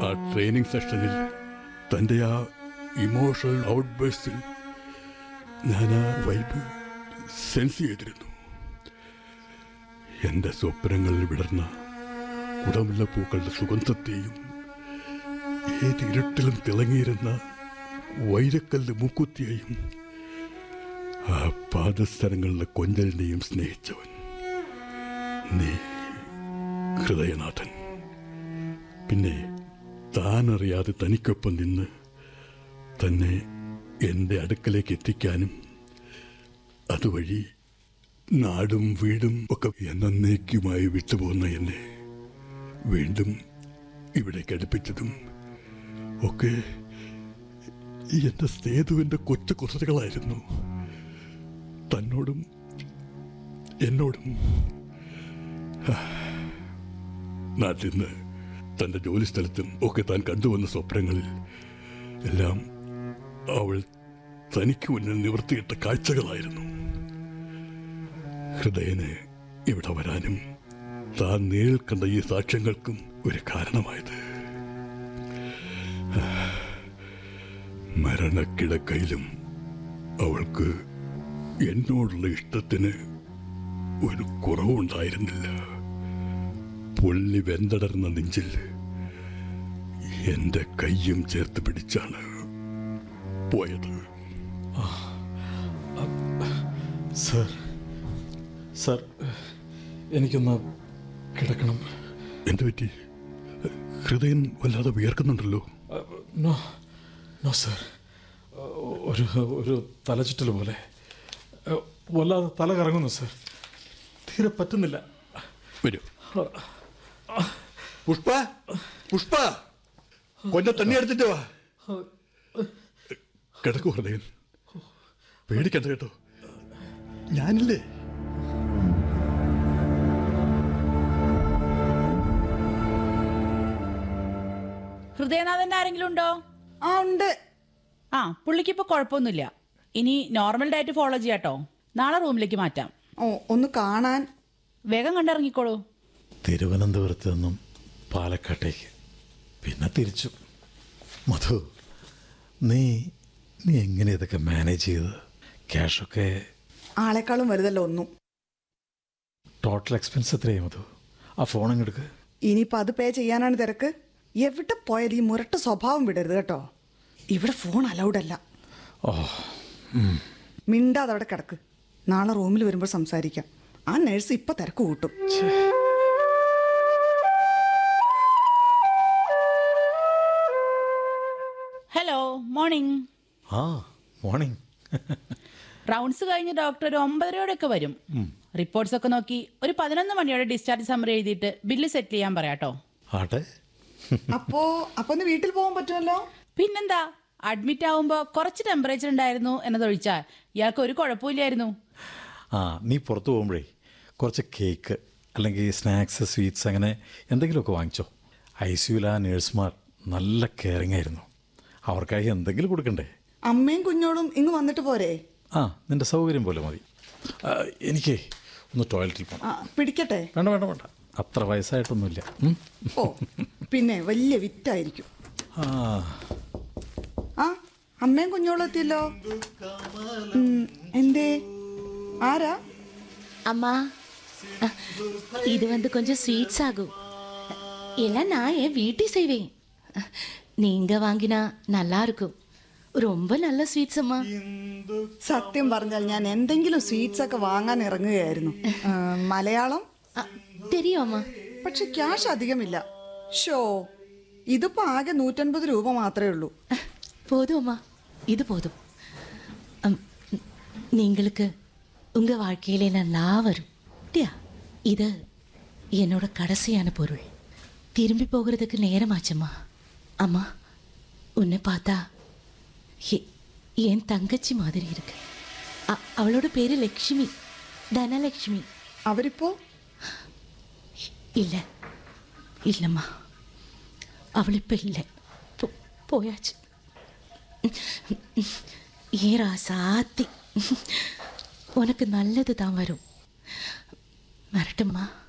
ആ ട്രെയിനിങ് സെഷനിൽ തൻ്റെ ആ ഇമോഷണൽ ഔട്ട്ബേഴ്സിൽ ഞാൻ ആ വൈബ് സെൻസ് ചെയ്തിരുന്നു എൻ്റെ സ്വപ്നങ്ങളിൽ വിടർന്ന കുടമുല്ല പൂക്കളുടെ സുഗന്ധത്തെയും ഏത് ഇരുട്ടിലും തിളങ്ങിയിരുന്ന വൈരക്കല്ല് മൂക്കുത്തിയെയും ആ പാദസ്ഥലങ്ങളിലെ കൊഞ്ചലിനെയും സ്നേഹിച്ചവൻ നീ ഹൃദയനാഥൻ പിന്നെ താനറിയാതെ തനിക്കൊപ്പം നിന്ന് തന്നെ എൻ്റെ അടുക്കലേക്ക് എത്തിക്കാനും അതുവഴി നാടും വീടും ഒക്കെ എന്നേക്കുമായി വിട്ടുപോകുന്ന എന്നെ വീണ്ടും ഇവിടേക്ക് അടുപ്പിച്ചതും ഒക്കെ എൻ്റെ സേതുവിൻ്റെ കൊച്ചു കുസൃതികളായിരുന്നു തന്നോടും എന്നോടും നാട്ടിൽ നിന്ന് തൻ്റെ ജോലി സ്ഥലത്തും ഒക്കെ താൻ കണ്ടുവന്ന സ്വപ്നങ്ങളിൽ എല്ലാം അവൾ തനിക്ക് മുന്നിൽ നിവർത്തിയിട്ട കാഴ്ചകളായിരുന്നു ഹൃദയന് ഇവിടെ വരാനും താൻ നേരിൽ കണ്ട ഈ സാക്ഷ്യങ്ങൾക്കും ഒരു കാരണമായത് മരണക്കിടക്കയിലും അവൾക്ക് എന്നോടുള്ള ഇഷ്ടത്തിന് ഒരു കുറവുണ്ടായിരുന്നില്ല പുള്ളി വെന്തടർന്ന നെഞ്ചിൽ എന്റെ കയ്യും ചേർത്ത് പിടിച്ചാണ് പോയത് സർ സർ എനിക്കൊന്ന് കിടക്കണം എന്തു പറ്റി ഹൃദയം വല്ലാതെ വിയർക്കുന്നുണ്ടല്ലോ നോ നോ സർ ഒരു ഒരു തലചുറ്റൽ പോലെ വല്ലാതെ തല കറങ്ങുന്നു സർ തീരെ പറ്റുന്നില്ല വരൂ പുഷ്പ പുഷ്പ കൊഞ്ഞ തണ്ണി എടുത്തിട്ട് വാ കിടക്കൂ ഹൃദയൻ പേടിക്കണ്ട കേട്ടോ ഞാനില്ലേ ഹൃദയനാഥന്റെ ആരെങ്കിലും ഉണ്ടോ ആ ഉണ്ട് ആ പുള്ളിക്ക് ഇപ്പൊ കുഴപ്പമൊന്നുമില്ല ഇനി നോർമൽ ഡയറ്റ് ഫോളോ ചെയ്യാട്ടോ നാളെ റൂമിലേക്ക് മാറ്റാം ഓ ഒന്ന് കാണാൻ വേഗം കണ്ടിറങ്ങിക്കോളൂ തിരുവനന്തപുരത്ത് നിന്നും പാലക്കാട്ടേക്ക് പിന്നെ തിരിച്ചു മധു നീ നീ എങ്ങനെ ഇതൊക്കെ മാനേജ് ചെയ്ത് ക്യാഷൊക്കെ ആളെക്കാളും വലുതല്ല ഒന്നും ടോട്ടൽ എക്സ്പെൻസ് എത്രയായി മധു ആ ഫോൺ അങ്ങെടുക്ക് ഇനിയിപ്പോൾ അത് പേ ചെയ്യാനാണ് തിരക്ക് എവിടെ പോയാലും ഈ മുരട്ട സ്വഭാവം വിടരുത് കേട്ടോ ഇവിടെ ഫോൺ അലൗഡ് അല്ല ഓ മിണ്ടാതെ അവിടെ കിടക്ക് നാളെ റൂമിൽ വരുമ്പോൾ സംസാരിക്കാം ആ നഴ്സ് ഇപ്പൊ തിരക്ക് കൂട്ടും ഹലോ മോർണിംഗ് ആ മോർണിംഗ് റൗണ്ട്സ് കഴിഞ്ഞ് ഡോക്ടർ ഒരു ഒമ്പതരയോടെയൊക്കെ വരും റിപ്പോർട്ട്സ് ഒക്കെ നോക്കി ഒരു പതിനൊന്ന് മണിയോടെ ഡിസ്ചാർജ് സമ്മറി എഴുതിയിട്ട് ബില്ല് സെറ്റിൽ ചെയ്യാൻ പറയാട്ടോ ആട്ടെ അപ്പോ അപ്പൊ ഒന്ന് വീട്ടിൽ പോകാൻ പറ്റുമല്ലോ പിന്നെന്താ അഡ്മിറ്റ് ആവുമ്പോൾ കുറച്ച് ടെമ്പറേച്ചർ ഉണ്ടായിരുന്നു എന്നതൊഴിച്ചാൽ ഇയാൾക്ക് ഒരു കുഴപ്പമില്ലായിരുന്നു ആ നീ പുറത്ത് പോകുമ്പോഴേ കുറച്ച് കേക്ക് അല്ലെങ്കിൽ സ്നാക്സ് സ്വീറ്റ്സ് അങ്ങനെ എന്തെങ്കിലുമൊക്കെ വാങ്ങിച്ചോ ഐ സിയുല നേഴ്സുമാർ നല്ല കെയറിങ് ആയിരുന്നു അവർക്കായി എന്തെങ്കിലും കൊടുക്കണ്ടേ അമ്മയും കുഞ്ഞോളും ഇങ്ങ് വന്നിട്ട് പോരെ ആ നിന്റെ സൗകര്യം പോലെ മതി ആ, എനിക്കേ ഒന്ന് ടോയ്ലറ്റിൽ പോകണം ആ പിടിക്കട്ടെ വേണ്ട വേണ്ട വേണ്ട അത്ര വയസ്സായിട്ടൊന്നുമില്ല ഉം. ഓ പിന്നെ വലിയ വിറ്റായിരിക്കും ആ ആ അമ്മയും കുഞ്ഞോളും എത്തിയല്ലോ ഉം, എന്തേ ആരാ அம்மா அஹ், இது வந்து கொஞ்சம் ஸ்வீட்ஸ் ஆகும் எல்லாம் நான் என் வீட்டை செய்வேன் அஹ், நீங்க வாங்கினா நல்லா இருக்கும் ரொம்ப நல்ல ஸ்வீட்ஸ் அம்மா സത്യം പറഞ്ഞാൽ ഞാൻ എന്തെങ്കിലും സ്വീറ്റ്സ് ഒക്കെ വാങ്ങാൻ ഇറങ്ങുകയായിരുന്നു ആ, മലയാളം அஹ், தெரியும் அம்மா പക്ഷെ ക്യാഷ് അധികമില്ല ഷോ ഇതിപ്പോ ആകെ നൂറ്റൻപത് രൂപ മാത്രമേ ഉള്ളൂ அஹ், போதும் அம்மா இது போதும் அம், நீங்களுக்கு உங்க வாழ்க்கையில நல்லா வரும் டியா இது என்னோட கடைசியான பொருள் திரும்பி போகிறதுக்கு நேரமாச்சம்மா அம்மா உன்னை பார்த்தா எ- என் தங்கச்சி மாதிரி இருக்கு அ- அவளோட பேரு லக்ஷ்மி தனலக்ஷ்மி അവരിപ്പോ இல்லை இல்லைம்மா அவள் இப்போ இல்லை போ- போயாச்சு ஏரா சாத்தி உனக்கு நல்லது தான் வரும் வரட்டும்மா